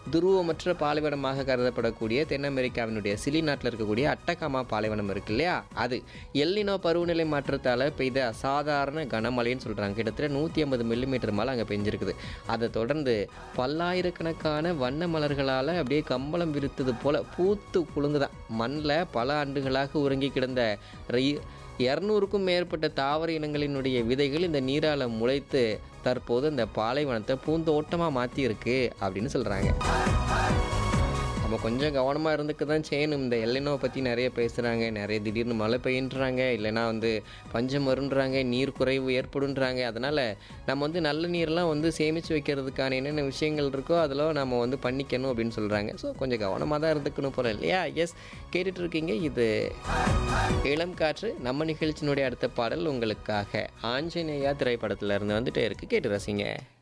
துருவமற்ற பாலைவனமாக கருதப்படக்கூடிய தென் அமெரிக்காவினுடைய சிலி நாட்டில் இருக்கக்கூடிய அட்டகாமா பாலைவனம் இருக்கு இல்லையா அது எல்லினோ பருவநிலை மாற்றத்தால் பெய்த அசாதாரண கனமழைன்னு சொல்கிறாங்க கிட்டத்தட்ட நூற்றி ஐம்பது மில்லிமீட்டர் மழை அங்கே பெஞ்சிருக்குது அதை தொடர்ந்து பல்லாயிரக்கணக்கான வண்ண மலர்களால் அப்படியே கம்பளம் விரித்தது போல பூத்து குலுங்குதான் மண்ணில் பல ஆண்டுகளாக உறங்கி கிடந்த ரி- இரநூறுக்கும் மேற்பட்ட தாவர இனங்களினுடைய விதைகள் இந்த நீரால் முளைத்து தற்போது இந்த பாலைவனத்தை பூந்தோட்டமாக மாற்றியிருக்கு அப்படின்னு சொல்கிறாங்க நம்ம கொஞ்சம் கவனமாக இருந்துக்க தான் செய்யணும் இந்த எல்லினோவை பற்றி நிறைய பேசுகிறாங்க நிறைய திடீர்னு மழை பெய்யுன்றாங்க இல்லைன்னா வந்து பஞ்சம் வருன்றாங்க நீர் குறைவு ஏற்படுன்றாங்க அதனால் நம்ம வந்து நல்ல நீர்லாம் வந்து சேமித்து வைக்கிறதுக்கான என்னென்ன விஷயங்கள் இருக்கோ அதெல்லாம் நம்ம வந்து பண்ணிக்கணும் அப்படின்னு சொல்கிறாங்க ஸோ கொஞ்சம் கவனமாக தான் இருந்துக்கணும் போல இல்லையா எஸ் கேட்டுட்டு இருக்கீங்க இது இளம் காற்று நம்ம நிகழ்ச்சியினுடைய அடுத்த பாடல் உங்களுக்காக ஆஞ்சநேயா திரைப்படத்துல இருந்து வந்துட்டே இருக்கு கேட்டு ரசிங்க